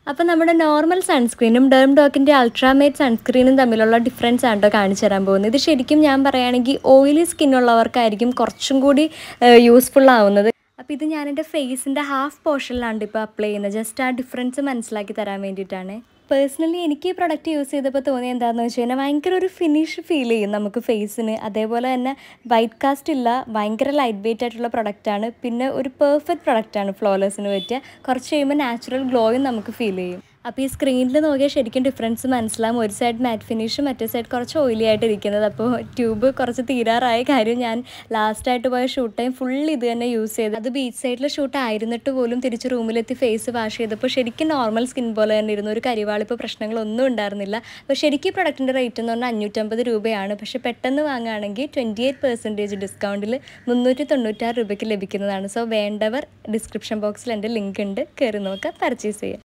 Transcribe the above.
അപ്പോൾ നമ്മുടെ നോർമൽ സൺസ്ക്രീനും ഡെർം ഡോക്കിൻ്റെ അൾട്രാമേറ്റ് സൺസ്ക്രീനും തമ്മിലുള്ള ഡിഫറൻസ് ആണ് കേട്ടോ കാണിച്ചു തരാൻ പോകുന്നത് ഇത് ശരിക്കും ഞാൻ പറയുകയാണെങ്കിൽ ഓയിലി സ്കിന്നുള്ളവർക്കായിരിക്കും കുറച്ചും കൂടി യൂസ്ഫുൾ ആവുന്നത് അപ്പോൾ ഇത് ഞാൻ എൻ്റെ ഫേസിൻ്റെ ഹാഫ് പോർഷനിലാണ് ഇപ്പോൾ അപ്ലൈ ചെയ്യുന്നത് ജസ്റ്റ് ആ ഡിഫറൻസ് മനസ്സിലാക്കി തരാൻ വേണ്ടിയിട്ടാണ് പേഴ്സണലി എനിക്ക് ഈ പ്രൊഡക്റ്റ് യൂസ് ചെയ്തപ്പോൾ തോന്നിയത് എന്താണെന്ന് വെച്ച് കഴിഞ്ഞാൽ ഭയങ്കര ഒരു ഫിനിഷ് ഫീൽ ചെയ്യും നമുക്ക് ഫേസിന് അതേപോലെ തന്നെ വൈറ്റ് കാസ്റ്റ് ഇല്ല ഭയങ്കര ലൈറ്റ് വെയിറ്റ് ആയിട്ടുള്ള പ്രൊഡക്റ്റാണ് പിന്നെ ഒരു പെർഫെക്റ്റ് പ്രൊഡക്റ്റാണ് ഫ്ലോലെസ്സിന് പറ്റിയ കുറച്ച് കഴിയുമ്പോൾ നാച്ചുറൽ ഗ്ലോയും നമുക്ക് ഫീൽ ചെയ്യും അപ്പോൾ ഈ സ്ക്രീനിൽ നോക്കിയാൽ ശരിക്കും ഡിഫറൻസ് മനസ്സിലാവും ഒരു സൈഡ് മാറ്റ് ഫിനിഷും മറ്റേ സൈഡ് കുറച്ച് ഓയിലി ആയിട്ട് ഇരിക്കുന്നത് അപ്പോൾ ട്യൂബ് കുറച്ച് തീരാറായ കാര്യം ഞാൻ ലാസ്റ്റായിട്ട് പോയ ഷൂട്ട് ടൈം ഫുൾ ഇത് തന്നെ യൂസ് ചെയ്ത് അത് ബീച്ച് സൈഡിൽ ഷൂട്ട് ആയിരുന്നിട്ട് പോലും തിരിച്ച് റൂമിലെത്തി ഫേസ് വാഷ് ചെയ്തപ്പോൾ ശരിക്കും നോർമൽ സ്കിൻ പോലെ തന്നെ ഇരുന്നു ഒരു കരിവാളിപ്പ് പ്രശ്നങ്ങളൊന്നും ഉണ്ടായിരുന്നില്ല അപ്പോൾ ശരിക്കും പ്രൊഡക്റ്റിൻ്റെ റേറ്റ് എന്ന് പറഞ്ഞാൽ അഞ്ഞൂറ്റമ്പത് രൂപയാണ് പക്ഷേ പെട്ടെന്ന് വാങ്ങുകയാണെങ്കിൽ ട്വൻറ്റി എയ്റ്റ് പെർസെൻറ്റേജ് ഡിസ്കൗണ്ടിൽ മുന്നൂറ്റി തൊണ്ണൂറ്റാറ് രൂപയ്ക്ക് ലഭിക്കുന്നതാണ് സോ വേണ്ടവർ ഡിസ്ക്രിപ്ഷൻ ബോക്സിൽ എൻ്റെ ലിങ്ക് ഉണ്ട് കയറി നോക്കുക പർച്ചേസ് ചെയ്യുക